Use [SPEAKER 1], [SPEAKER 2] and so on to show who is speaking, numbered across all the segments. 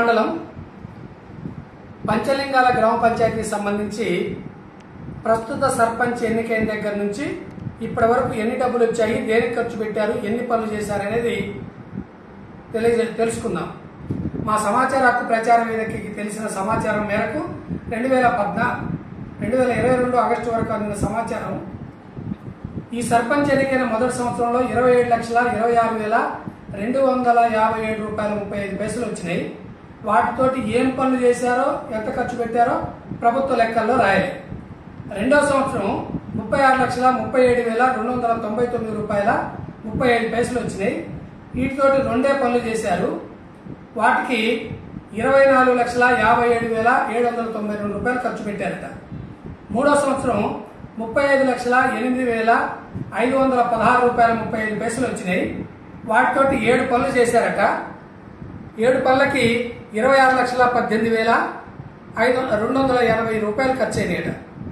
[SPEAKER 1] మండలం పంచలింగాల గ్రామ పంచాయతీకి సంబంధించి ప్రస్తుత సర్పంచ్ ఎన్నికైన దగ్గర నుంచి ఇప్పటి వరకు ఎన్ని డబ్బులు వచ్చాయి దేనికి ఖర్చు పెట్టారు ఎన్ని పనులు చేశారు అనేది తెలియజే తెలుసుకుందాం మా సమాచార హక్కు ప్రచార వేదికకి తెలిసిన సమాచారం మేరకు రెండు వేల పద్నా రెండు వేల ఇరవై రెండు ఆగస్టు వరకు అందిన సమాచారం ఈ సర్పంచ్ ఎన్నికైన మొదటి సంవత్సరంలో ఇరవై ఏడు లక్షల ఇరవై ఆరు వేల రెండు వందల యాభై ఏడు రూపాయల ముప్పై ఐదు పైసలు వచ్చినాయి వాటితోటి ఏం పనులు చేశారో ఎంత ఖర్చు పెట్టారో ప్రభుత్వ లెక్కల్లో రాయాలి రెండో సంవత్సరం ముప్పై ఆరు లక్షల ముప్పై ఏడు వేల రెండు వందల తొంభై తొమ్మిది రూపాయల ముప్పై ఐదు పైసలు వచ్చినాయి వీటితోటి రెండే పనులు చేశారు వాటికి ఇరవై నాలుగు లక్షల యాభై ఏడు వేల ఏడు వందల తొంభై రెండు రూపాయలు ఖర్చు పెట్టారట మూడో సంవత్సరం ముప్పై ఐదు లక్షల ఎనిమిది వేల ఐదు వందల పదహారు రూపాయల ముప్పై ఐదు పైసలు వచ్చినాయి వాటితోటి ఏడు పనులు చేశారట ఏడు పనులకి ఇరవై ఆరు లక్షల పద్దెనిమిది వేల ఐదు రెండు వందల ఎనభై రూపాయలు ఖర్చు అయినాయట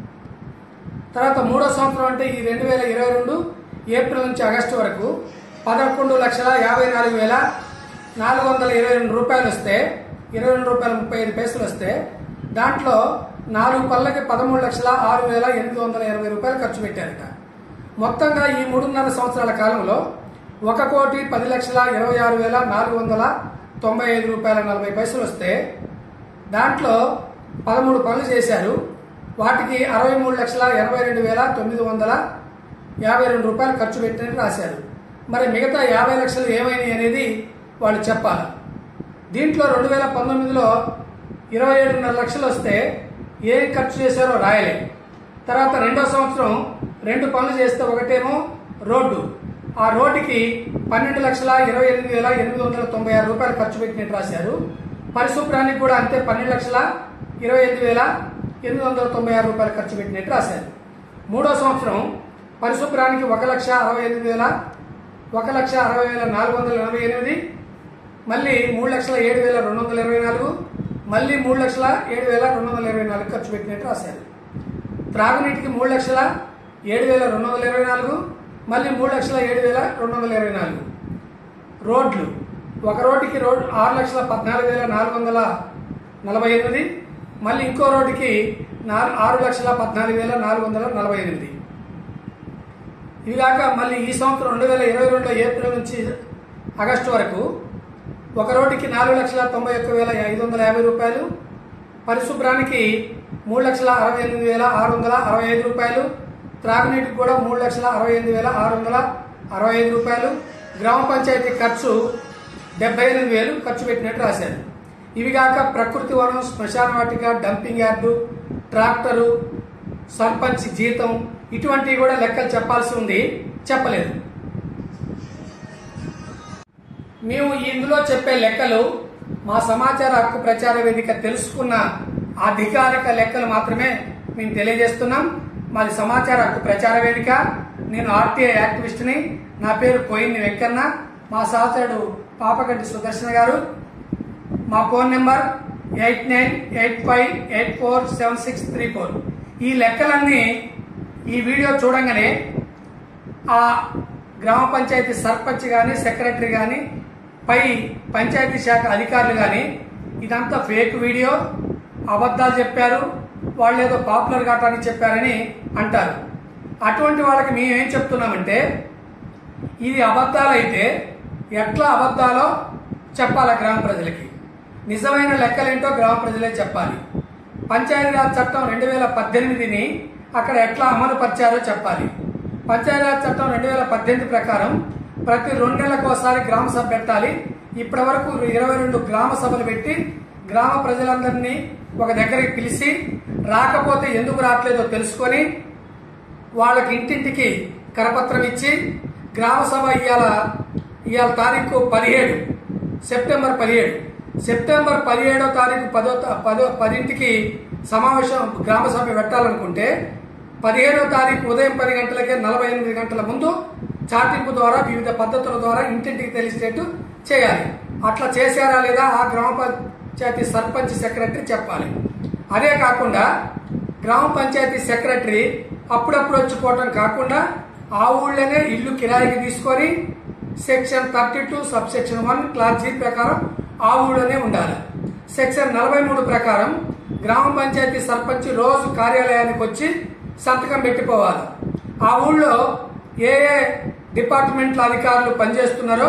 [SPEAKER 1] తర్వాత మూడో సంవత్సరం అంటే ఈ రెండు వేల ఇరవై రెండు ఏప్రిల్ నుంచి ఆగస్టు వరకు పదకొండు లక్షల యాభై నాలుగు వేల నాలుగు వందల ఇరవై రెండు రూపాయలు వస్తే ఇరవై రెండు రూపాయల ముప్పై ఐదు పైసలు వస్తే దాంట్లో నాలుగు పళ్ళకి పదమూడు లక్షల ఆరు వేల ఎనిమిది వందల ఇరవై రూపాయలు ఖర్చు పెట్టారట మొత్తంగా ఈ మూడున్నర సంవత్సరాల కాలంలో ఒక కోటి పది లక్షల ఇరవై ఆరు వేల నాలుగు వందల తొంభై ఐదు రూపాయల నలభై పైసలు వస్తే దాంట్లో పదమూడు పనులు చేశారు వాటికి అరవై మూడు లక్షల ఎనభై రెండు వేల తొమ్మిది వందల యాభై రెండు రూపాయలు ఖర్చు పెట్టినట్టు రాశారు మరి మిగతా యాభై లక్షలు ఏమైనాయి అనేది వాళ్ళు చెప్పాలి దీంట్లో రెండు వేల పంతొమ్మిదిలో ఇరవై ఏడున్నర లక్షలు వస్తే ఏం ఖర్చు చేశారో రాయలే తర్వాత రెండో సంవత్సరం రెండు పనులు చేస్తే ఒకటేమో రోడ్డు ఆ రోడ్డుకి పన్నెండు లక్షల ఇరవై ఎనిమిది వేల ఎనిమిది వందల తొంభై ఆరు రూపాయలు ఖర్చు పెట్టినట్టు రాశారు పరిశుభ్రానికి కూడా అంతే పన్నెండు లక్షల ఇరవై ఎనిమిది వేల ఎనిమిది వందల తొంభై ఆరు రూపాయలు ఖర్చు పెట్టినట్టు రాశారు మూడో సంవత్సరం పరిశుభ్రానికి ఒక లక్ష అరవై ఎనిమిది వేల ఒక లక్ష అరవై వేల నాలుగు వందల ఎనభై ఎనిమిది మళ్ళీ మూడు లక్షల ఏడు వేల రెండు వందల ఇరవై నాలుగు మళ్ళీ మూడు లక్షల ఏడు వేల రెండు వందల ఇరవై నాలుగు ఖర్చు పెట్టినట్టు రాశారు త్రాగునీటికి మూడు లక్షల ఏడు వేల రెండు వందల ఇరవై నాలుగు మళ్ళీ మూడు లక్షల ఏడు వేల రెండు వందల ఇరవై నాలుగు రోడ్లు ఒక రోడ్డుకి రోడ్ ఆరు లక్షల పద్నాలుగు వేల నాలుగు వందల నలభై ఎనిమిది మళ్ళీ ఇంకో రోడ్డుకి నాలుగు ఆరు లక్షల పద్నాలుగు వేల నాలుగు వందల నలభై ఎనిమిది ఇవి కాక మళ్ళీ ఈ సంవత్సరం రెండు వేల ఇరవై రెండు ఏప్రిల్ నుంచి ఆగస్టు వరకు ఒక రోడ్డుకి నాలుగు లక్షల తొంభై ఒక్క వేల ఐదు వందల యాభై రూపాయలు పరిశుభ్రానికి మూడు లక్షల అరవై ఎనిమిది వేల ఆరు వందల అరవై ఐదు రూపాయలు త్రాగునీటికి కూడా మూడు లక్షల అరవై ఎనిమిది వేల ఆరు వందల అరవై ఐదు రూపాయలు గ్రామ పంచాయతీ ఖర్చు డెబ్బై ఎనిమిది వేలు ఖర్చు పెట్టినట్టు రాశారు ఇవి కాక ప్రకృతి వనం శ్మశాన వాటిక డంపింగ్ యార్డు ట్రాక్టరు సర్పంచ్ జీతం ఇటువంటివి కూడా లెక్కలు చెప్పాల్సి ఉంది చెప్పలేదు మేము ఇందులో చెప్పే లెక్కలు మా సమాచార హక్కు ప్రచార వేదిక తెలుసుకున్న అధికారిక లెక్కలు మాత్రమే మేము తెలియజేస్తున్నాం మాది సమాచార హక్కు ప్రచార వేదిక నేను ఆర్టీఐ యాక్టివిస్ట్ని నా పేరు కోయిన్ని వెంకన్న మా సహచరుడు పాపగడ్డి సుదర్శన గారు మా phone number eight nine eight five eight four seven six three four ఈ లెక్కలన్నీ ఈ వీడియో చూడంగానే ఆ గ్రామ పంచాయతీ సర్పంచ్ కానీ సెక్రటరీ కానీ పై పంచాయతీ శాఖ అధికారులు కానీ ఇదంతా ఫేక్ వీడియో అబద్ధాలు చెప్పారు వాళ్ళు ఏదో పాపులర్ కావటానికి చెప్పారని అంటారు అటువంటి వాళ్ళకి మేము ఏం చెప్తున్నామంటే ఇది అబద్ధాలు అయితే ఎట్లా అబద్ధాలో చెప్పాలి గ్రామ ప్రజలకి నిజమైన లెక్కలేంటో గ్రామ ప్రజలే చెప్పాలి పంచాయతీరాజ్ చట్టం రెండు వేల పద్దెనిమిదిని అక్కడ ఎట్లా అమలు పరిచారో చెప్పాలి పంచాయతీరాజ్ చట్టం రెండు వేల పద్దెనిమిది ప్రకారం ప్రతి రెండు నెలలకు ఒకసారి గ్రామ సభ పెట్టాలి ఇప్పటి వరకు ఇరవై రెండు గ్రామ సభలు పెట్టి గ్రామ ప్రజలందరినీ ఒక దగ్గరికి పిలిచి రాకపోతే ఎందుకు రావట్లేదో తెలుసుకొని వాళ్ళకి ఇంటింటికి కరపత్రం ఇచ్చి గ్రామ సభ ఇవాళ ఇవాళ తారీఖు పదిహేడు సెప్టెంబర్ పదిహేడు సెప్టెంబర్ పదిహేడో తారీఖు పదో తా- పదో పదింటికి సమావేశం గ్రామ సభ పెట్టాలనుకుంటే పదిహేడో తారీఖు ఉదయం పది గంటలకే నలభై ఎనిమిది గంటల ముందు చాటింపు ద్వారా వివిధ పద్ధతుల ద్వారా ఇంటింటికి తెలిసేట్టు చేయాలి అట్లా చేశారా లేదా ఆ గ్రామ పంచాయతీ సర్పంచ్ సెక్రటరీ చెప్పాలి అదే కాకుండా గ్రామ పంచాయతీ సెక్రటరీ అప్పుడప్పుడు వచ్చిపోవటం కాకుండా ఆ ఊళ్ళోనే ఇల్లు కిరాయికి తీసుకొని section thirty two sub section one class G ప్రకారం ఆ ఊళ్ళోనే ఉండాలి సెక్షన్ నలభై మూడు ప్రకారం గ్రామ పంచాయతీ సర్పంచ్ రోజు కార్యాలయానికి వచ్చి సంతకం పెట్టిపోవాలి ఆ ఊళ్ళో ఏ ఏ డిపార్ట్మెంట్ల అధికారులు పనిచేస్తున్నారో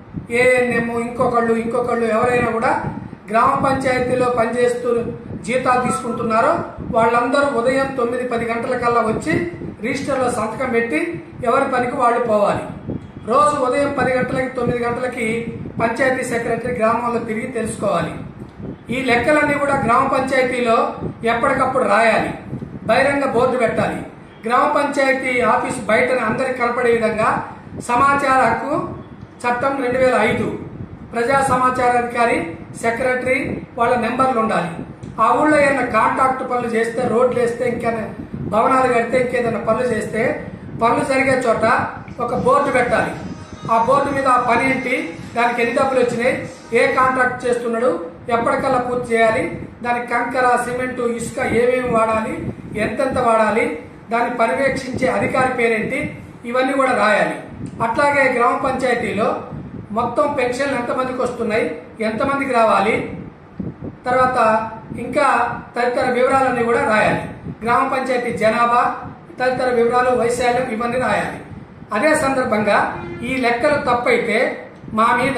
[SPEAKER 1] ఏఎన్ఎం ఇంకొకళ్ళు ఇంకొకళ్ళు ఎవరైనా కూడా గ్రామ పంచాయతీలో పనిచేస్తూ జీతాలు తీసుకుంటున్నారో వాళ్ళందరూ ఉదయం తొమ్మిది పది గంటల కల్లా వచ్చి రిజిస్టర్లో సంతకం పెట్టి ఎవరి పనికి వాళ్ళు పోవాలి రోజు ఉదయం పది గంటలకి తొమ్మిది గంటలకి పంచాయతీ సెక్రటరీ గ్రామంలో తిరిగి తెలుసుకోవాలి ఈ లెక్కలన్నీ కూడా గ్రామ పంచాయతీలో ఎప్పటికప్పుడు రాయాలి బహిరంగ బోర్డు పెట్టాలి గ్రామ పంచాయతీ ఆఫీస్ బయట అందరికి కనపడే విధంగా సమాచార హక్కు చట్టం రెండు వేల ఐదు ప్రజా సమాచార అధికారి సెక్రటరీ వాళ్ళ నెంబర్లు ఉండాలి ఆ ఊళ్ళో ఏదైనా కాంట్రాక్ట్ పనులు చేస్తే రోడ్లు వేస్తే ఇంకేమైనా భవనాలు కడితే ఇంకేదైనా పనులు చేస్తే పనులు జరిగే చోట ఒక బోర్డు పెట్టాలి ఆ బోర్డు మీద ఆ పని ఏంటి దానికి ఎన్ని డబ్బులు వచ్చినాయి ఏ కాంట్రాక్ట్ చేస్తున్నాడు ఎప్పటికల్లా పూర్తి చేయాలి దానికి కంకర సిమెంటు ఇసుక ఏమేమి వాడాలి ఎంతెంత వాడాలి దాన్ని పర్యవేక్షించే అధికారి పేరేంటి ఇవన్నీ కూడా రాయాలి అట్లాగే గ్రామ పంచాయతీలో మొత్తం పెన్షన్లు ఎంతమందికి వస్తున్నాయి ఎంతమందికి రావాలి తర్వాత ఇంకా తదితర వివరాలన్నీ కూడా రాయాలి గ్రామ పంచాయతీ జనాభా తదితర వివరాలు వైశాల్యం ఇవన్నీ రాయాలి అదే సందర్భంగా ఈ లెక్కలు తప్పైతే మా మీద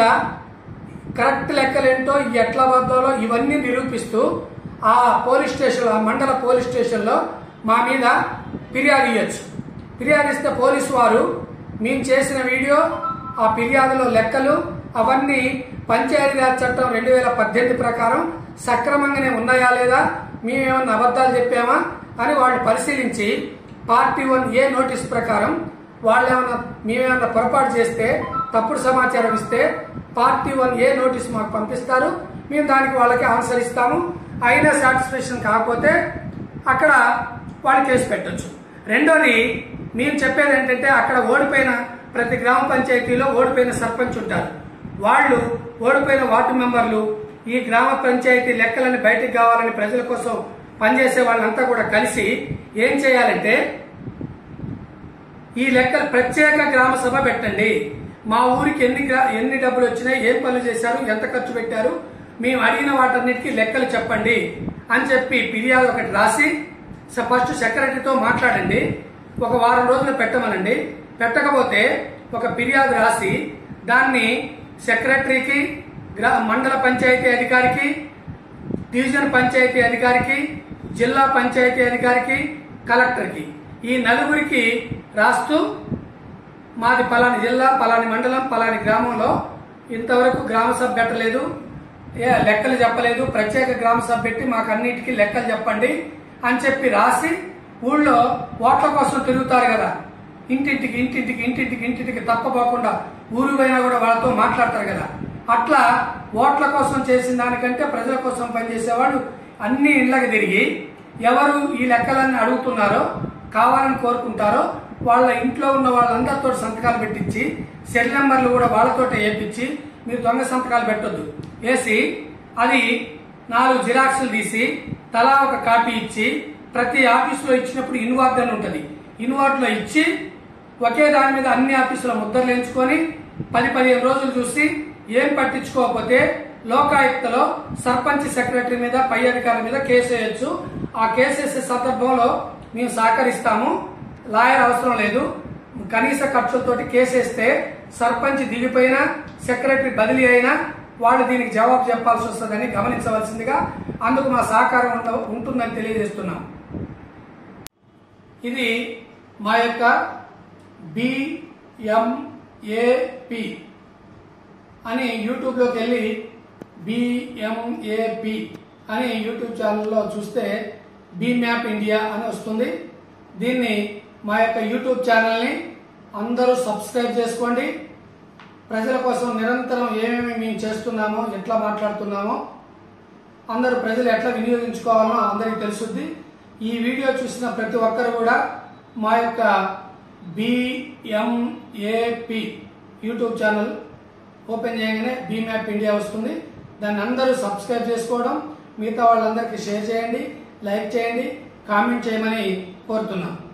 [SPEAKER 1] కరెక్ట్ లెక్కలేంటో ఎట్లా వద్దాలో ఇవన్నీ నిరూపిస్తూ ఆ పోలీస్ స్టేషన్ ఆ మండల పోలీస్ స్టేషన్లో మా మీద ఫిర్యాదు ఇవ్వచ్చు ఫిర్యాదు ఇస్తే పోలీసు వారు మేము చేసిన వీడియో ఆ ఫిర్యాదులో లెక్కలు అవన్నీ పంచాయతీరాజ్ చట్టం రెండు వేల పద్దెనిమిది ప్రకారం సక్రమంగానే ఉన్నాయా లేదా మేమేమన్నా అబద్ధాలు చెప్పామా అని వాళ్ళు పరిశీలించి పార్టీ వన్ ఏ నోటీస్ ప్రకారం వాళ్ళు ఏమన్నా మేమేమన్నా పొరపాటు చేస్తే తప్పుడు సమాచారం ఇస్తే పార్టీ వన్ ఏ నోటీస్ మాకు పంపిస్తారు మేము దానికి వాళ్ళకి ఆన్సర్ ఇస్తాము అయినా సాటిస్ఫాక్షన్ కాకపోతే అక్కడ వాళ్ళు కేసు పెట్టొచ్చు రెండోది మేము చెప్పేది ఏంటంటే అక్కడ ఓడిపోయిన ప్రతి గ్రామ పంచాయతీలో ఓడిపోయిన సర్పంచ్ ఉంటారు వాళ్ళు ఓడిపోయిన వార్డు మెంబర్లు ఈ గ్రామ పంచాయతీ లెక్కలని బయటికి కావాలని ప్రజల కోసం పనిచేసే వాళ్ళంతా కూడా కలిసి ఏం చేయాలంటే ఈ లెక్కలు ప్రత్యేక గ్రామ సభ పెట్టండి మా ఊరికి ఎన్ని గ్రా- ఎన్ని డబ్బులు వచ్చినాయి ఏం పనులు చేశారు ఎంత ఖర్చు పెట్టారు మేము అడిగిన వాటన్నిటికీ లెక్కలు చెప్పండి అని చెప్పి ఫిర్యాదు ఒకటి రాసి స- ఫస్ట్ సెక్రటరీతో మాట్లాడండి ఒక వారం రోజులు పెట్టమనండి పెట్టకపోతే ఒక ఫిర్యాదు రాసి దాన్ని సెక్రటరీకి గ్రా మండల పంచాయతీ అధికారికి డివిజన్ పంచాయతీ అధికారికి జిల్లా పంచాయతీ అధికారికి కలెక్టర్కి ఈ నలుగురికి రాస్తూ మాది పలాని జిల్లా పలాని మండలం పలాని గ్రామంలో ఇంతవరకు గ్రామ సభ పెట్టలేదు ఏ లెక్కలు చెప్పలేదు ప్రత్యేక గ్రామ సభ పెట్టి మాకు అన్నిటికీ లెక్కలు చెప్పండి అని చెప్పి రాసి ఊళ్ళో ఓట్ల కోసం తిరుగుతారు కదా ఇంటింటికి ఇంటింటికి ఇంటింటికి ఇంటింటికి తప్పపోకుండా ఊరు పోయినా కూడా వాళ్ళతో మాట్లాడతారు కదా అట్లా ఓట్ల కోసం చేసిన దానికంటే ప్రజల కోసం పనిచేసేవాళ్ళు అన్ని ఇళ్ళకి తిరిగి ఎవరు ఈ లెక్కలన్నీ అడుగుతున్నారో కావాలని కోరుకుంటారో వాళ్ళ ఇంట్లో ఉన్న వాళ్ళందరితో సంతకాలు పెట్టించి సెల్ నెంబర్లు కూడా వాళ్ళతోటే వేయించి మీరు దొంగ సంతకాలు పెట్టొద్దు వేసి అది నాలుగు జిరాక్సులు తీసి తలా ఒక కాపీ ఇచ్చి ప్రతి ఆఫీసులో ఇచ్చినప్పుడు ఇన్వార్డ్ అని ఉంటుంది ఇన్వార్డ్ లో ఇచ్చి ఒకే దాని మీద అన్ని ఆఫీసులో ముద్రలు ఎంచుకొని పది పదిహేను రోజులు చూసి ఏం పట్టించుకోకపోతే లోకాయుక్తలో సర్పంచ్ సెక్రటరీ మీద పై అధికారుల మీద కేసు వేయొచ్చు ఆ కేసు వేసే సందర్భంలో మేము సహకరిస్తాము లాయర్ అవసరం లేదు కనీస ఖర్చులతోటి కేసు వేస్తే సర్పంచ్ దిగిపోయినా సెక్రటరీ బదిలీ అయినా వాళ్ళు దీనికి జవాబు చెప్పాల్సి వస్తుందని గమనించవలసిందిగా అందుకు మా సహకారం ఉంట- ఉంటుందని తెలియజేస్తున్నాం ఇది మా యొక్క బిఎంఏపి అని యూట్యూబ్లోకి వెళ్ళి బిఎంఏపి అని యూట్యూబ్ ఛానల్లో చూస్తే బి మ్యాప్ ఇండియా అని వస్తుంది దీన్ని మా యొక్క యూట్యూబ్ ఛానల్ని అందరూ సబ్స్క్రైబ్ చేసుకోండి ప్రజల కోసం నిరంతరం ఏమేమి మేము చేస్తున్నామో ఎట్లా మాట్లాడుతున్నామో అందరూ ప్రజలు ఎట్లా వినియోగించుకోవాలో అందరికీ తెలుసుద్ది ఈ వీడియో చూసిన ప్రతి ఒక్కరు కూడా మా యొక్క బిఎంఏపి యూట్యూబ్ ఛానల్ ఓపెన్ చేయగానే బీ మ్యాప్ ఇండియా వస్తుంది దాన్ని అందరూ సబ్స్క్రైబ్ చేసుకోవడం మిగతా వాళ్ళందరికీ షేర్ చేయండి లైక్ చేయండి కామెంట్ చేయమని కోరుతున్నాం